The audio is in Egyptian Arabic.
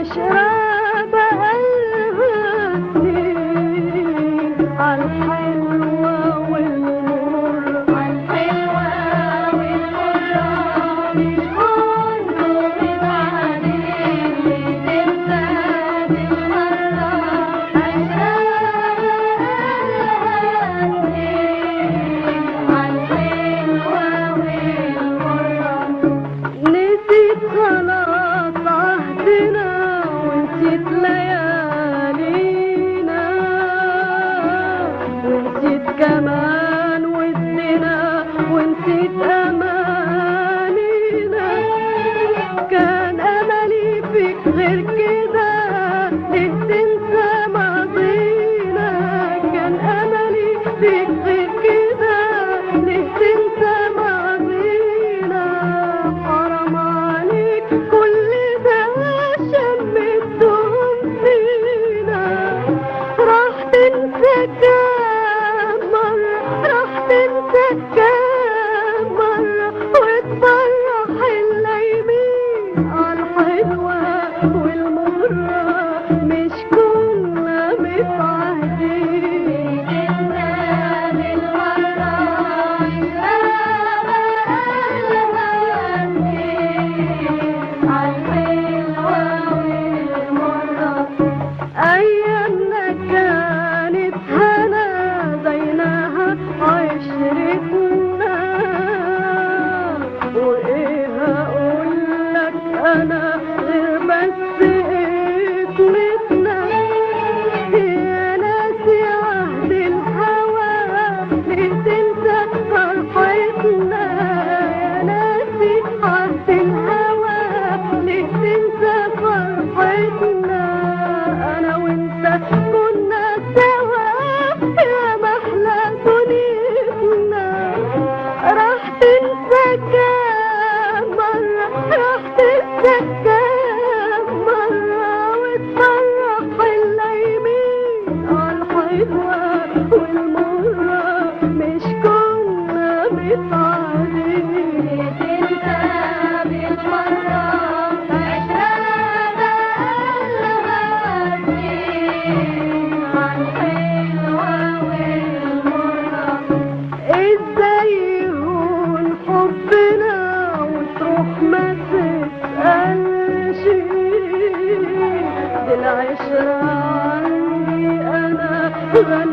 عشرة بقالها سنين عالحلوة والمرة عالحلوة والمرة مش كنتوا متعادين لتنسى بالمرة عشرة بقالها سنين عالحلوة والمرة نسيت خلاص عهدنا ونسيت ليالينا ونسيت كمان ودنا ونسيت أمانينا كان أملي فيك غير كده ليه تنسى ماضينا كان أملي فيك غير كده ليه تنسى ماضينا حرام عليك كل ده شمتهم فينا راح تنسى كام مرة راح تنسى كام مرة وتفرح اللايمين عالحلوة والمرة مش كنا متعهدين إنا بالمرة أيامنا كانت هنا زيناها عشرتنا وإيه هقول لك أنا غير بس اسمتنا يا ناسي عهد الهوى ليه تنسى فرحتنا يا ناسي عهد الهوى ليه تنسى فرحتنا أنا وأنت كنا سوا يا محلى دنيتنا راح تنسى كام مرة راح تنسى كام مرة وتفرح اللايمين عالحلوة والمرة مش كنا متعادين تنسى بالمرة عشرة بقالها سنين عالحلوة والمرة ازاي يهون حبنا وتروح ما تسألش دي العشرة عندي انا غالية